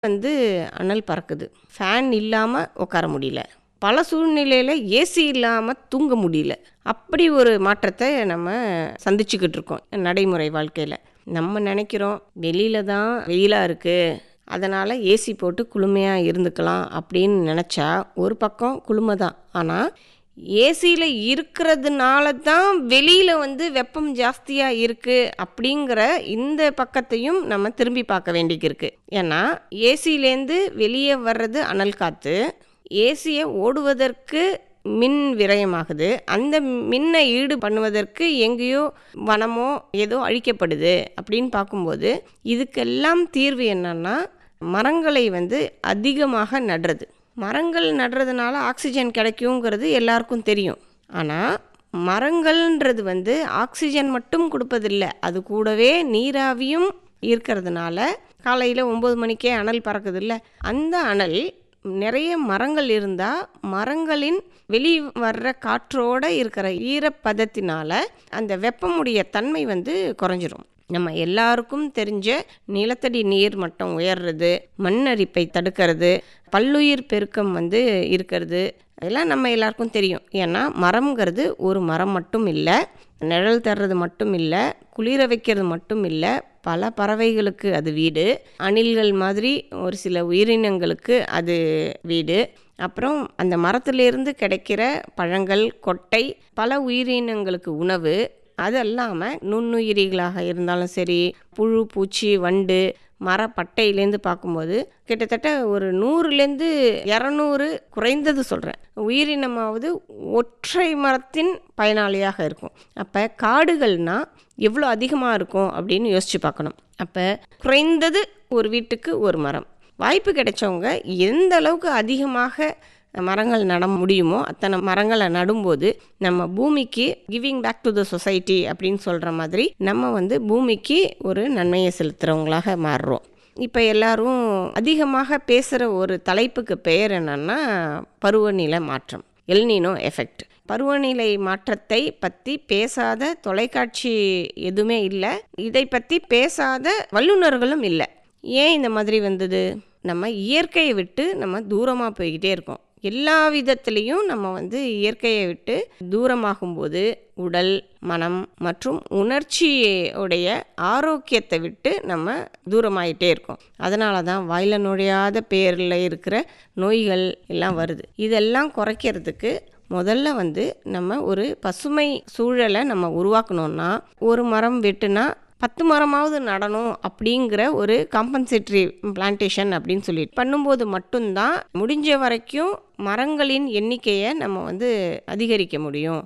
வந்து அனல் பறக்குது ஃபேன் இல்லாமல் உட்கார முடியல பல சூழ்நிலையில் ஏசி இல்லாமல் தூங்க முடியல அப்படி ஒரு மாற்றத்தை நம்ம சந்திச்சுக்கிட்டு இருக்கோம் நடைமுறை வாழ்க்கையில் நம்ம நினைக்கிறோம் வெளியில் தான் வெயிலாக இருக்குது அதனால் ஏசி போட்டு குளுமையாக இருந்துக்கலாம் அப்படின்னு நினச்சா ஒரு பக்கம் குளுமை தான் ஆனால் ஏசியில் இருக்கிறதுனால தான் வெளியில் வந்து வெப்பம் ஜாஸ்தியாக இருக்குது அப்படிங்கிற இந்த பக்கத்தையும் நம்ம திரும்பி பார்க்க வேண்டியது இருக்குது ஏன்னா ஏசிலேருந்து வெளியே வர்றது அனல் காற்று ஏசியை ஓடுவதற்கு மின் விரயமாகுது அந்த மின்னை ஈடு பண்ணுவதற்கு எங்கேயோ வனமோ ஏதோ அழிக்கப்படுது அப்படின்னு பார்க்கும்போது இதுக்கெல்லாம் தீர்வு என்னன்னா மரங்களை வந்து அதிகமாக நடுறது மரங்கள் நடுறதுனால ஆக்சிஜன் கிடைக்குங்கிறது எல்லாருக்கும் தெரியும் ஆனால் மரங்கள்ன்றது வந்து ஆக்சிஜன் மட்டும் கொடுப்பதில்லை அது கூடவே நீராவியும் இருக்கிறதுனால காலையில் ஒம்பது மணிக்கே அனல் பறக்குதுல்ல அந்த அனல் நிறைய மரங்கள் இருந்தால் மரங்களின் வெளி வர்ற காற்றோடு இருக்கிற ஈரப்பதத்தினால அந்த வெப்பமுடைய தன்மை வந்து குறைஞ்சிரும் நம்ம எல்லாருக்கும் தெரிஞ்ச நிலத்தடி நீர் மட்டம் உயர்றது மண்ணரிப்பை தடுக்கிறது பல்லுயிர் பெருக்கம் வந்து இருக்கிறது அதெல்லாம் நம்ம எல்லாருக்கும் தெரியும் ஏன்னா மரம்ங்கிறது ஒரு மரம் மட்டும் இல்லை நிழல் தர்றது மட்டும் இல்லை குளிர வைக்கிறது மட்டும் இல்லை பல பறவைகளுக்கு அது வீடு அணில்கள் மாதிரி ஒரு சில உயிரினங்களுக்கு அது வீடு அப்புறம் அந்த மரத்திலிருந்து கிடைக்கிற பழங்கள் கொட்டை பல உயிரினங்களுக்கு உணவு அது இல்லாமல் நுண்ணுயிரிகளாக இருந்தாலும் சரி புழு பூச்சி வண்டு மரப்பட்டையிலேருந்து பார்க்கும்போது கிட்டத்தட்ட ஒரு நூறுலேருந்து இரநூறு குறைந்தது சொல்கிறேன் உயிரினமாவது ஒற்றை மரத்தின் பயனாளியாக இருக்கும் அப்போ காடுகள்னால் எவ்வளோ அதிகமாக இருக்கும் அப்படின்னு யோசித்து பார்க்கணும் அப்போ குறைந்தது ஒரு வீட்டுக்கு ஒரு மரம் வாய்ப்பு கிடைச்சவங்க எந்த அளவுக்கு அதிகமாக மரங்கள் நட முடியுமோ அத்தனை மரங்களை நடும்போது நம்ம பூமிக்கு giving back to the society அப்படின்னு சொல்கிற மாதிரி நம்ம வந்து பூமிக்கு ஒரு நன்மையை செலுத்துகிறவங்களாக மாறுறோம் இப்போ எல்லாரும் அதிகமாக பேசுகிற ஒரு தலைப்புக்கு பெயர் என்னன்னா பருவநிலை மாற்றம் எல்னினோ எஃபெக்ட் பருவநிலை மாற்றத்தை பற்றி பேசாத தொலைக்காட்சி எதுவுமே இல்லை இதை பற்றி பேசாத வல்லுநர்களும் இல்லை ஏன் இந்த மாதிரி வந்தது நம்ம இயற்கையை விட்டு நம்ம தூரமாக போய்கிட்டே இருக்கோம் எல்லா விதத்துலேயும் நம்ம வந்து இயற்கையை விட்டு தூரமாகும்போது உடல் மனம் மற்றும் உணர்ச்சியுடைய ஆரோக்கியத்தை விட்டு நம்ம தூரமாயிட்டே இருக்கோம் அதனால தான் வாயில நுழையாத பேரில் இருக்கிற நோய்கள் எல்லாம் வருது இதெல்லாம் குறைக்கிறதுக்கு முதல்ல வந்து நம்ம ஒரு பசுமை சூழலை நம்ம உருவாக்கணும்னா ஒரு மரம் வெட்டுனா பத்து மரமாவது நடணும் அப்படிங்கிற ஒரு காம்பன்சேட்டரி பிளான்டேஷன் அப்படின்னு சொல்லிட்டு பண்ணும்போது மட்டும்தான் முடிஞ்ச வரைக்கும் மரங்களின் எண்ணிக்கையை நம்ம வந்து அதிகரிக்க முடியும்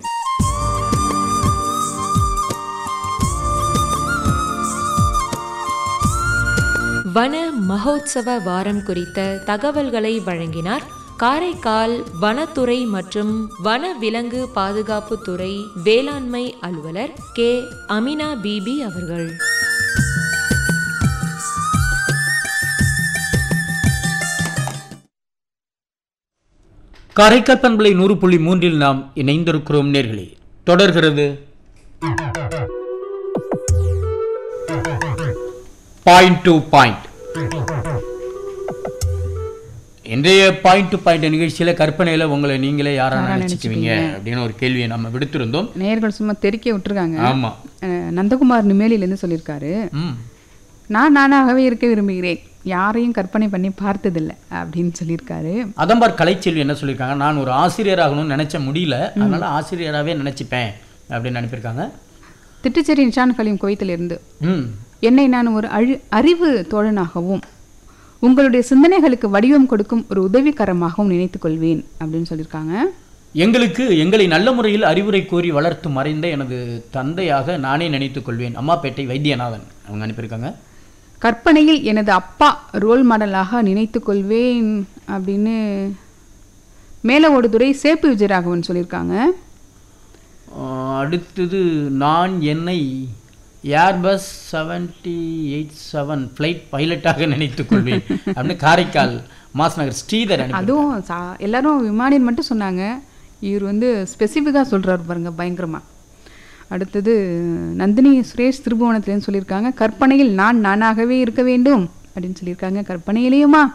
வன மகோத்சவ வாரம் குறித்த தகவல்களை வழங்கினார் காரைக்கால் வனத்துறை மற்றும் வன விலங்கு பாதுகாப்பு துறை வேளாண்மை அலுவலர் கே அமினா பிபி அவர்கள் காரைக்கால் பண்பலை நூறு புள்ளி மூன்றில் நாம் இணைந்திருக்கிறோம் நேர்களே தொடர்கிறது பாயிண்ட் டு பாயிண்ட் இன்றைய பாயிண்ட் டு பாயிண்ட் நிகழ்ச்சியில் கற்பனையில் உங்களை நீங்களே யாரா நினைச்சுக்குவீங்க அப்படின்னு ஒரு கேள்வியை நம்ம விடுத்திருந்தோம் நேயர்கள் சும்மா தெறிக்க விட்டுருக்காங்க ஆமா அஹ் நந்தகுமார் நிமேலிலேருந்து சொல்லியிருக்காரு ம் நான் நானாகவே இருக்க விரும்புகிறேன் யாரையும் கற்பனை பண்ணி பார்த்ததில்ல அப்படின்னு சொல்லியிருக்காரு அதம்பார் கலைச்செல்வி என்ன சொல்லியிருக்காங்க நான் ஒரு ஆசிரியராகணும்னு நினைச்ச முடியல அதனால ஆசிரியராகவே நினைச்சுப்பேன் அப்படின்னு அனுப்பியிருக்காங்க திட்டுச்சேரி நிஷான் கலீம் கோயத்திலிருந்து ம் என்னை நான் ஒரு அழி அறிவு தோழனாகவும் உங்களுடைய சிந்தனைகளுக்கு வடிவம் கொடுக்கும் ஒரு உதவிகரமாகவும் நினைத்துக் கொள்வேன் அப்படின்னு சொல்லியிருக்காங்க எங்களுக்கு எங்களை நல்ல முறையில் அறிவுரை கோரி வளர்த்து மறைந்த எனது தந்தையாக நானே நினைத்துக் கொள்வேன் அம்மாப்பேட்டை வைத்தியநாதன் அவங்க அனுப்பியிருக்காங்க கற்பனையில் எனது அப்பா ரோல் மாடலாக நினைத்துக் கொள்வேன் அப்படின்னு மேல ஓடுதுறை சேப்பு விஜயராகவன் சொல்லியிருக்காங்க ஆஹ் அடுத்தது நான் என்னை Airbus seventy eight seven flight பைலட்டாக நினைத்துக் கொள்வேன் அப்படின்னு காரைக்கால் மாஸ்நகர் ஸ்ரீதர் அனுப்பி அதுவும் சா எல்லாரும் விமானின்னு மட்டும் சொன்னாங்க இவர் வந்து ஸ்பெசிஃபிக்காக சொல்றாரு பாருங்க பயங்கரமா அடுத்தது நந்தினி சுரேஷ் திருபுவனத்துலேருந்து சொல்லியிருக்காங்க கற்பனையில் நான் நானாகவே இருக்க வேண்டும் அப்படின்னு சொல்லியிருக்காங்க கற்பனையிலேயுமா